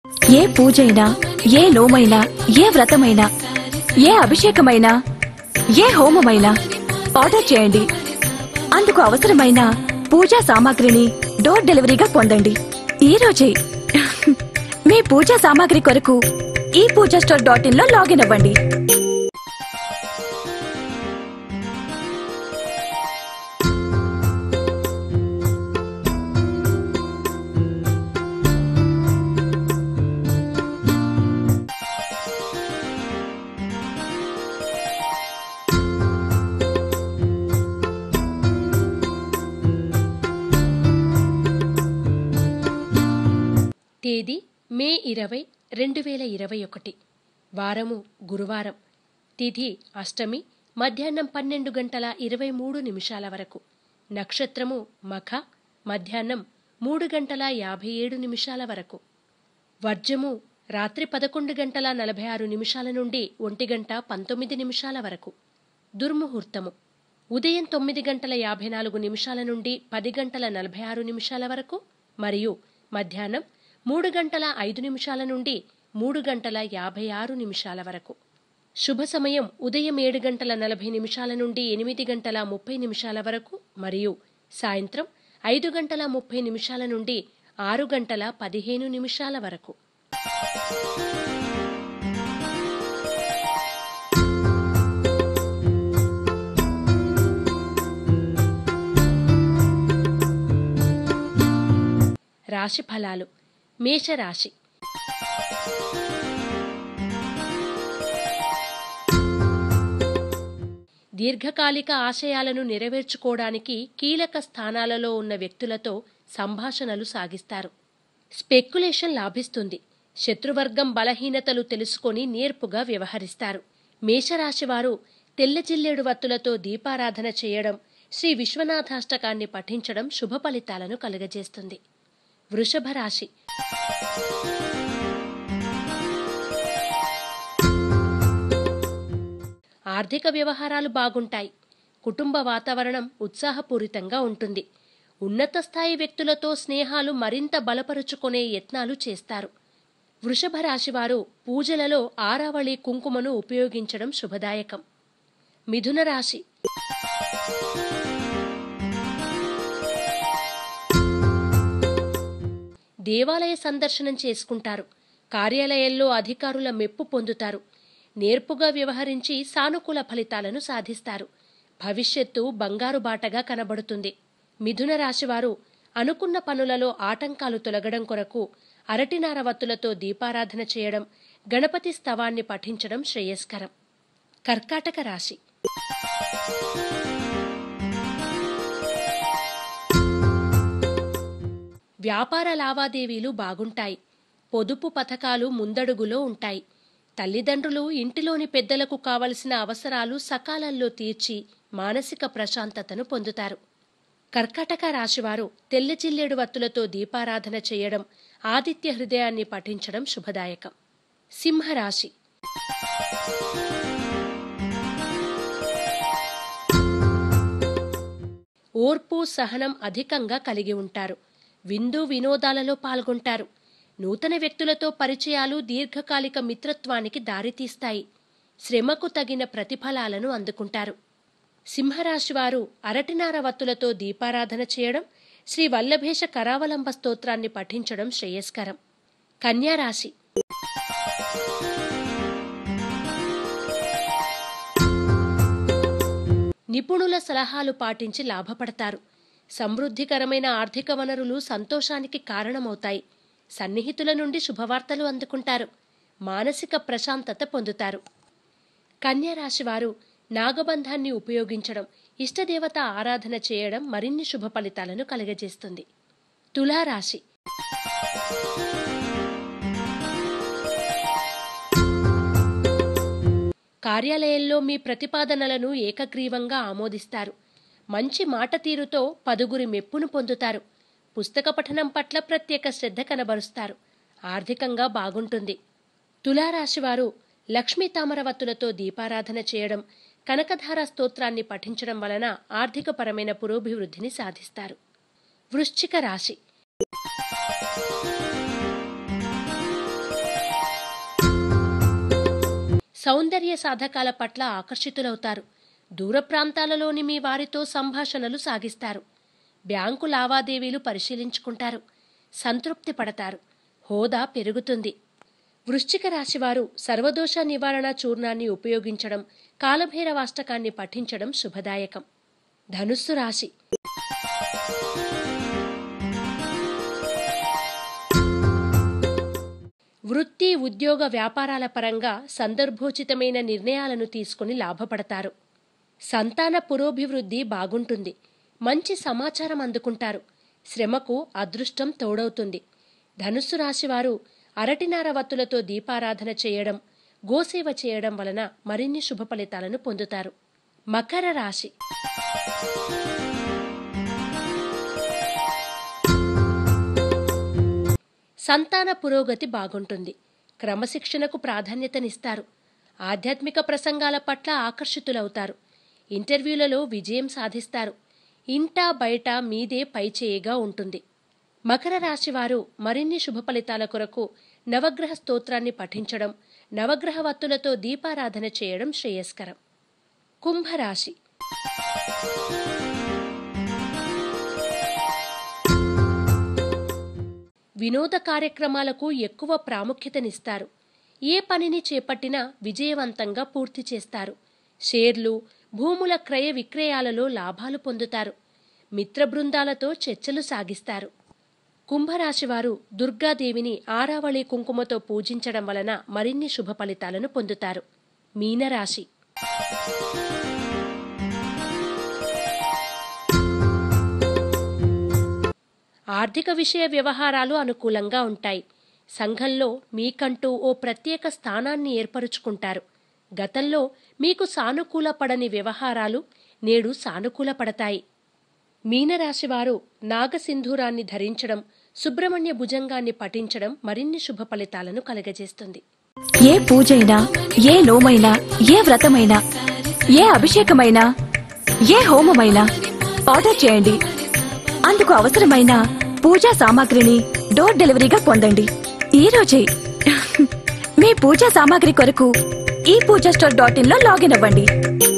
ఏ పూజైనా ఏ నోమైనా ఏ వ్రతమైనా ఏ అభిషేకమైనా ఏ హోమమైనా ఆర్డర్ చేయండి అందుకు అవసరమైన పూజా సామాగ్రిని డోర్ డెలివరీగా పొందండి ఈ రోజే మీ పూజా సామాగ్రి కొరకు ఈ పూజా స్టోర్ డాట్ ఇన్ లో లాగిన్ అవ్వండి తేదీ మే ఇరవై రెండు వేల ఇరవై ఒకటి వారము గురువారం తిథి అష్టమి మధ్యాహ్నం పన్నెండు గంటల ఇరవై మూడు నిమిషాల వరకు నక్షత్రము మఖ మధ్యాహ్నం మూడు గంటల యాభై ఏడు నిమిషాల వరకు వర్జము రాత్రి పదకొండు గంటల నలభై ఆరు నిమిషాల నుండి ఒంటి గంట పంతొమ్మిది నిమిషాల వరకు దుర్ముహూర్తము ఉదయం తొమ్మిది గంటల యాభై నాలుగు నిమిషాల నుండి పది గంటల నలభై ఆరు నిమిషాల వరకు మరియు మధ్యాహ్నం మూడు గంటల ఐదు నిమిషాల నుండి మూడు గంటల యాభై ఆరు నిమిషాల వరకు శుభ సమయం ఉదయం ఏడు గంటల నలభై నిమిషాల నుండి ఎనిమిది గంటల ముప్పై నిమిషాల వరకు మరియు సాయంత్రం ఐదు గంటల ముప్పై నిమిషాల నుండి ఆరు గంటల పదిహేను నిమిషాల వరకు రాశి ఫలాలు మేషరాశి దీర్ఘకాలిక ఆశయాలను నెరవేర్చుకోవడానికి కీలక స్థానాలలో ఉన్న వ్యక్తులతో సంభాషణలు సాగిస్తారు స్పెక్యులేషన్ లాభిస్తుంది శత్రువర్గం బలహీనతలు తెలుసుకొని నేర్పుగా వ్యవహరిస్తారు మేషరాశివారు తెల్ల జిల్లేడు వత్తులతో దీపారాధన చేయడం శ్రీ విశ్వనాథాష్టకాన్ని పఠించడం శుభ ఫలితాలను కలుగజేస్తుంది వృషభ రాశి ఆర్థిక వ్యవహారాలు బాగుంటాయి కుటుంబ వాతావరణం ఉత్సాహపూరితంగా ఉంటుంది ఉన్నత స్థాయి వ్యక్తులతో స్నేహాలు మరింత బలపరుచుకునే యత్నాలు చేస్తారు వృషభ రాశివారు పూజలలో ఆరావళి కుంకుమను ఉపయోగించడం శుభదాయకం మిథున రాశి దేవాలయ సందర్శనం చేసుకుంటారు కార్యాలయాల్లో అధికారుల మెప్పు పొందుతారు నేర్పుగా వ్యవహరించి సానుకూల ఫలితాలను సాధిస్తారు భవిష్యత్తు బంగారు బాటగా కనబడుతుంది మిథున రాశివారు అనుకున్న పనులలో ఆటంకాలు తొలగడం కొరకు అరటినార వత్తులతో దీపారాధన చేయడం గణపతి స్తవాన్ని పఠించడం శ్రేయస్కరం కర్కాటక రాశి వ్యాపార లావాదేవీలు బాగుంటాయి పొదుపు పథకాలు ముందడుగులో ఉంటాయి తల్లిదండ్రులు ఇంటిలోని పెద్దలకు కావలసిన అవసరాలు సకాలంలో తీర్చి మానసిక ప్రశాంతతను పొందుతారు కర్కాటక రాశివారు తెల్ల జిల్లేడు వత్తులతో దీపారాధన చేయడం ఆదిత్య హృదయాన్ని పఠించడం శుభదాయకం సింహరాశి ఓర్పు సహనం అధికంగా కలిగి ఉంటారు విందు వినోదాలలో పాల్గొంటారు నూతన వ్యక్తులతో పరిచయాలు దీర్ఘకాలిక మిత్రత్వానికి దారితీస్తాయి శ్రమకు తగిన ప్రతిఫలాలను అందుకుంటారు సింహరాశివారు అరటినార వత్తులతో దీపారాధన చేయడం శ్రీ వల్లభేష కరావలంబ స్తోత్రాన్ని పఠించడం శ్రేయస్కరం కన్యారాశి నిపుణుల సలహాలు పాటించి లాభపడతారు సమృద్ధికరమైన ఆర్థిక వనరులు సంతోషానికి కారణమవుతాయి సన్నిహితుల నుండి శుభవార్తలు అందుకుంటారు మానసిక ప్రశాంతత పొందుతారు కన్యారాశివారు నాగబంధాన్ని ఉపయోగించడం ఇష్టదేవత ఆరాధన చేయడం మరిన్ని శుభ ఫలితాలను కలుగజేస్తుంది తులారాశి కార్యాలయంలో మీ ప్రతిపాదనలను ఏకగ్రీవంగా ఆమోదిస్తారు మంచి మాట తీరుతో పదుగురి మెప్పును పొందుతారు పుస్తక పఠనం పట్ల ప్రత్యేక శ్రద్ధ కనబరుస్తారు ఆర్థికంగా బాగుంటుంది తులారాశివారు లక్ష్మీ తామరవత్తులతో దీపారాధన చేయడం కనకధార స్తోత్రాన్ని పఠించడం వలన ఆర్థికపరమైన పురోభివృద్ధిని సాధిస్తారు వృశ్చిక రాశి సౌందర్య సాధకాల పట్ల ఆకర్షితులవుతారు దూర ప్రాంతాలలోని మీ వారితో సంభాషణలు సాగిస్తారు బ్యాంకు లావాదేవీలు పరిశీలించుకుంటారు సంతృప్తి పడతారు హోదా పెరుగుతుంది వృశ్చిక రాశివారు సర్వదోష నివారణ చూర్ణాన్ని ఉపయోగించడం కాలభైరవాష్టకాన్ని పఠించడం శుభదాయకం ధనుస్సు రాశి వృత్తి ఉద్యోగ వ్యాపారాల పరంగా సందర్భోచితమైన నిర్ణయాలను తీసుకుని లాభపడతారు సంతాన పురోభివృద్ధి బాగుంటుంది మంచి సమాచారం అందుకుంటారు శ్రమకు అదృష్టం తోడవుతుంది ధనుస్సు రాశివారు అరటినార వత్తులతో దీపారాధన చేయడం గోసేవ చేయడం వలన మరిన్ని శుభ ఫలితాలను పొందుతారు మకర రాశి సంతాన పురోగతి బాగుంటుంది క్రమశిక్షణకు ప్రాధాన్యతనిస్తారు ఆధ్యాత్మిక ప్రసంగాల పట్ల ఆకర్షితులవుతారు ఇంటర్వ్యూలలో విజయం సాధిస్తారు ఇంటా బయట మీదే పైచేయిగా ఉంటుంది మకర రాశివారు మరిన్ని శుభ ఫలితాల కొరకు నవగ్రహ స్తోత్రాన్ని పఠించడం నవగ్రహ వత్తులతో దీపారాధన చేయడం శ్రేయస్కరం కుంభరాశి వినోద కార్యక్రమాలకు ఎక్కువ ప్రాముఖ్యతనిస్తారు ఏ పనిని చేపట్టినా విజయవంతంగా పూర్తి చేస్తారు షేర్లు భూముల క్రయ విక్రయాలలో లాభాలు పొందుతారు మిత్ర బృందాలతో చర్చలు సాగిస్తారు కుంభరాశివారు దుర్గాదేవిని ఆరావళి కుంకుమతో పూజించడం వలన మరిన్ని శుభ ఫలితాలను పొందుతారు మీనరాశి ఆర్థిక విషయ వ్యవహారాలు అనుకూలంగా ఉంటాయి సంఘంలో మీకంటూ ఓ ప్రత్యేక స్థానాన్ని ఏర్పరుచుకుంటారు గతంలో మీకు సానుకూలపడని వ్యవహారాలు నేడు సానుకూలపడతాయి మీనరాశివారు నాగసింధూరాన్ని ధరించడం సుబ్రహ్మణ్య భుజంగాన్ని పఠించడం మరిన్ని శుభ ఫలితాలను కలగజేస్తుంది ఏ పూజైనా ఏ నోమైనా ఏ వ్రతమైనా ఏ అభిషేకమైనా ఏ హోమమైనా ఆర్డర్ చేయండి అందుకు అవసరమైన పూజా సామాగ్రిని డోర్ డెలివరీగా పొందండి ఈ రోజే మీ పూజా సామాగ్రి కొరకు ఈ పూజా స్టోర్ డాట్ ఇన్ లో లాగిన్ అవ్వండి